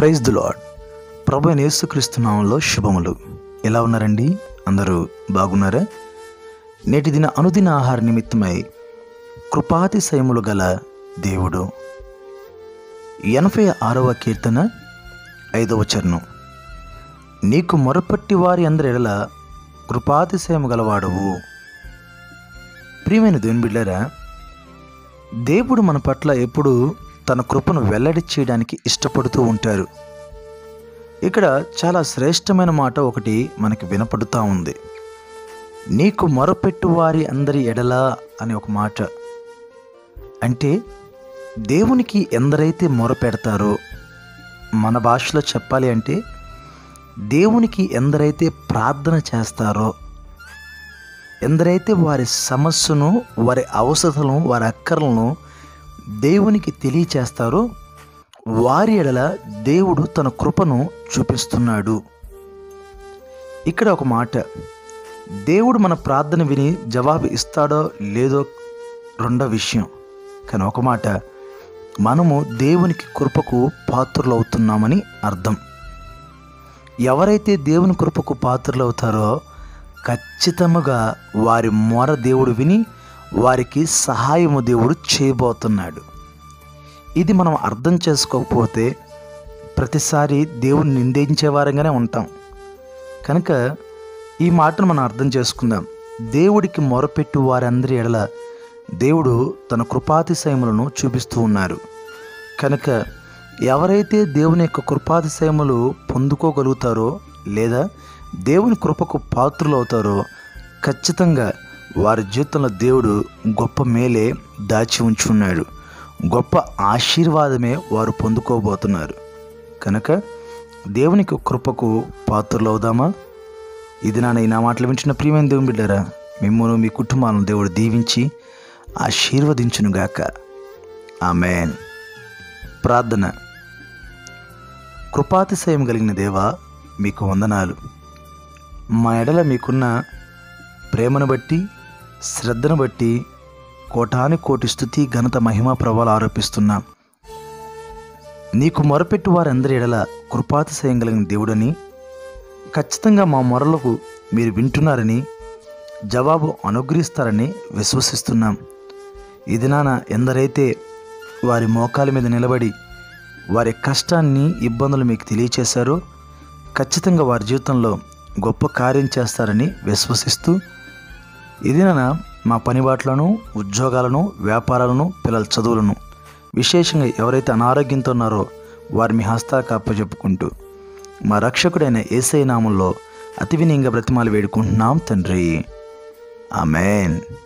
praise the lord ప్రభు అయిన యేసుక్రీస్తు నామంలో శుభములు ఎలా ఉన్నారండి అందరూ బాగున్నారా నేటి దిన అనుదిన ఆహార నిమిత్తమై కృపాతిశయములు గల దేవుడు ఎనభై ఆరవ కీర్తన ఐదవ చరణం నీకు మొరపట్టి వారి అందరి ఎడల కృపాతిశయము గలవాడవు ప్రియమైన దేవుని బిడ్డారా దేవుడు మన పట్ల ఎప్పుడు తన కృపను వెల్లడి చేయడానికి ఇష్టపడుతూ ఉంటారు ఇక్కడ చాలా శ్రేష్టమైన మాట ఒకటి మనకి వినపడుతూ ఉంది నీకు మొరపెట్టు వారి అందరి ఎడలా అనే ఒక మాట అంటే దేవునికి ఎందరైతే మొరపెడతారో మన భాషలో చెప్పాలి అంటే దేవునికి ఎందరైతే ప్రార్థన చేస్తారో ఎందరైతే వారి సమస్యను వారి అవసరతలను వారి అక్కర్లను దేవునికి తెలియచేస్తారో వారి ఎడల దేవుడు తన కృపను చూపిస్తున్నాడు ఇక్కడ ఒక మాట దేవుడు మన ప్రార్థన విని జవాబు ఇస్తాడో లేదో రెండో విషయం కానీ ఒక మాట మనము దేవునికి కృపకు పాత్రలు అవుతున్నామని అర్థం ఎవరైతే దేవుని కృపకు పాత్రలు అవుతారో ఖచ్చితముగా వారి మొర దేవుడు విని వారికి సహాయము దేవుడు చేయబోతున్నాడు ఇది మనం అర్థం చేసుకోకపోతే ప్రతిసారి దేవుని నిందించే వారంగానే ఉంటాం కనుక ఈ మాటను మనం అర్థం చేసుకుందాం దేవుడికి మొరపెట్టు వారందరి ఎడల దేవుడు తన కృపాతిశయములను చూపిస్తూ ఉన్నారు కనుక ఎవరైతే దేవుని యొక్క కృపాతిశయములు పొందుకోగలుగుతారో లేదా దేవుని కృపకు పాత్రలు అవుతారో ఖచ్చితంగా వారి జీవితంలో దేవుడు గొప్ప మేలే దాచి ఉంచున్నాడు గొప్ప ఆశీర్వాదమే వారు పొందుకోబోతున్నారు కనుక దేవునికి కృపకు పాత్రలు అవుదామా ఇది నాన్న ఈ నా మాటలు వింటున్న ప్రియమైన దేవుని బిడ్డారా మిమ్మల్ని మీ కుటుంబాలను దేవుడు దీవించి ఆశీర్వదించునుగాక ఆమెన్ ప్రార్థన కృపాతిశయం కలిగిన దేవా మీకు వందనాలు మా ఎడల మీకున్న ప్రేమను బట్టి శ్రద్ధను బట్టి కోటాని కోటి స్థుతి ఘనత మహిమ ప్రభావాలు ఆరోపిస్తున్నాం నీకు మొరపెట్టు వారందరి ఎడల కృపాతిశయం కలిగిన దేవుడని ఖచ్చితంగా మా మొరలకు మీరు వింటున్నారని జవాబు అనుగ్రహిస్తారని విశ్వసిస్తున్నాం ఇది నాన్న ఎందరైతే వారి మోకాల మీద నిలబడి వారి కష్టాన్ని ఇబ్బందులు మీకు తెలియచేశారో ఖచ్చితంగా వారి జీవితంలో గొప్ప కార్యం చేస్తారని విశ్వసిస్తూ ఇది నాన్న మా పనిబాట్లను ఉద్యోగాలను వ్యాపారాలను పిల్లల చదువులను విశేషంగా ఎవరైతే అనారోగ్యంతో ఉన్నారో వారి మీ హస్తాలకు అప్పచెప్పుకుంటూ మా రక్షకుడైన ఏసై నామంలో అతి వినయంగా బ్రతిమాలు వేడుకుంటున్నాం తండ్రి ఆమెన్